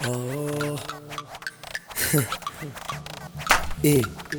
اه ايه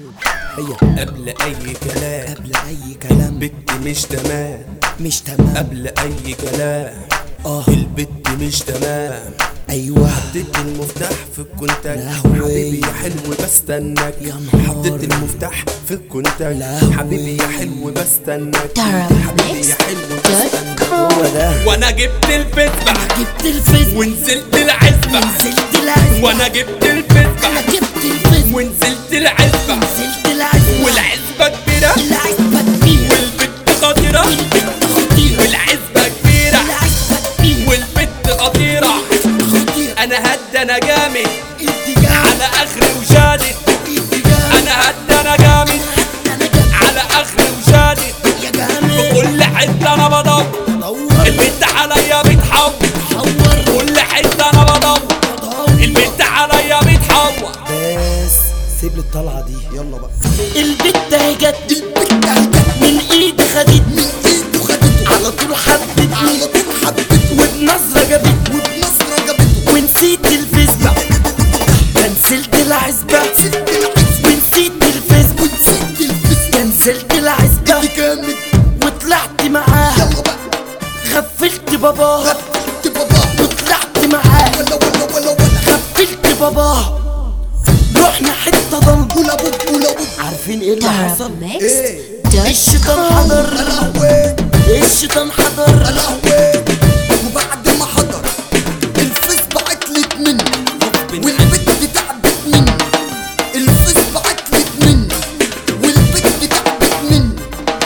هي قبل اي كلام قبل اي كلام بنت مش تمام مش تمام قبل اي كلام اه البت مش تمام ايوه حطيت المفتاح في الكونتاك لهوي. حبيبي يا حلو بستناك يا نهار. حطيت المفتاح في الكونتاك لهوي. حبيبي يا حلو بستناك Dara حبيبي يا حلو بستناك هو ده وانا جبت الفتبة جبت الفيس ونزلت العزبة نزلت العزبة وانا جبت الفتبة انا جبت الفيس ونزلت العزبة نزلت العزبة والعزبة كبيرة العزبة كبيرة والبت خطيرة البنت خطيرة والعزبة كبيرة العزبة كبيرة والبت خطيرة خطيرة انا هد انا جامد اتجاه على اخري وشادد اتجاه انا هد انا جامد انا جبت على اخري وشادد يا جامد كل حته انا بدور دور البنت عليا بتحور حور كل حته انا بدور دور البنت عليا بتحور بس سيب لي الطلعة دي يلا بقى البت اهي جت البت هجت من ايدي خدت من ايده خدته على طول حبتني على طول حبته وبنظرة جابت وبنصرة جابته ونسيت الفيسبوك كنسلت العزبة نزلت العزبة ونسيت الفيسبوك ونزلت الفيس كنسلت العزبة دي جامد وطلعت معاها يلا بقى غفلت باباها غفلت بابا وطلعت معاها ولا ولا ولا ولا غفلت باباها رحنا حتة ضلمة ولا بوب ولا بوب عارفين ايه اللي Dara حصل؟ Mixed. ايه الشيطان حضر القهوة الشيطان حضر القهوة وبعد ما حضر الفيس بعتلت مني والبت تعبت مني الفيس بعتلت مني والبت تعبت مني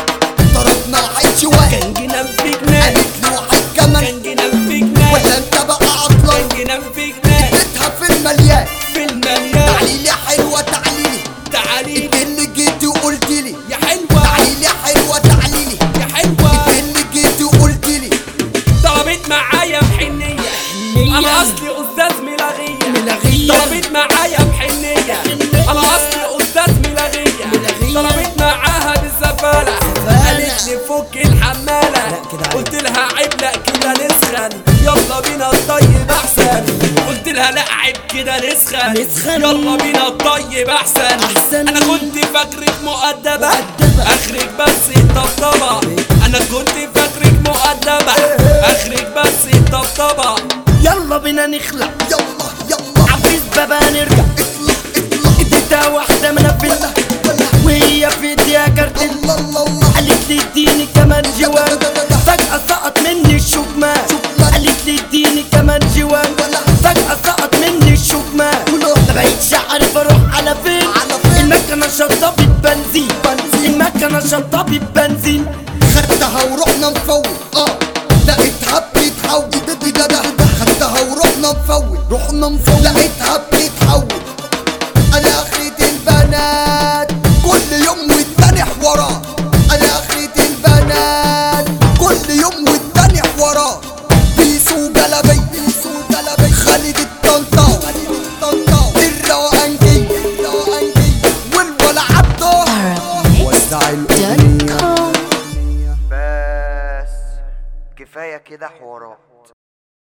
ضربنا وعيد شوية كان جنان في جنان قالت له وعيد كمان كان جنان في جنان ولا انت بقى عطلان كان جنان في جنان بيتها في المليان في المليان تعالي لي حلوة تعالي لي تعالي انت اللي جيتي وقلت لي يا حلوة تعالي لي حلوة تعالي لي يا حلوة انت اللي جيتي وقلت لي طلبت معايا بحنية انا اصلي استاذ ملاغية ملاغية. طلبت معايا بحنية انا اصلي استاذ ملاغية ملاغية. طلبت معاها بالزبالة قالت لي فك الحمالة كده عيب. قلت لها عيب لا كده نسخن يلا بينا الطيب احسن قلت لها لا عيب كده نسخن نسخن. يلا بينا الطيب احسن أحسن. انا كنت فاكرك مؤدبة مؤدبة. اخرك بس الطبطبة انا كنت فاكرك مؤدبة اخرك بس الطبطبة يلا بينا نخلع يلا يلا عفيف بابا نرجع اطلع اطلع اديتها واحدة منفذة ولا وهي في ايديها كارتين الله الله الله قالت لي اديني كمان جوان فجأة سقط مني الشكمان قالت لي اديني كمان جوان فجأة سقط مني الشكمان ما بقيتش عارف اروح على فين على فين؟ المكنة شطبت بنزين المكنة شطبت بنزين خدتها ورحنا نفول اه لقيتها بتتحول ده ده ده ده خدتها ورحنا نفول رحنا نفول لقيتها بتتحول انا اخرة البنات كل يوم والتاني حوارات انا اخرة البنات كل يوم والتاني حوارات بيسو جلبي بيسو جلبي خالد الطنطاوي خالد الطنطاوي الروقانجي الروقانجي والولا عبده Dara وزع Mixed.com. بس كفاية كده حوارات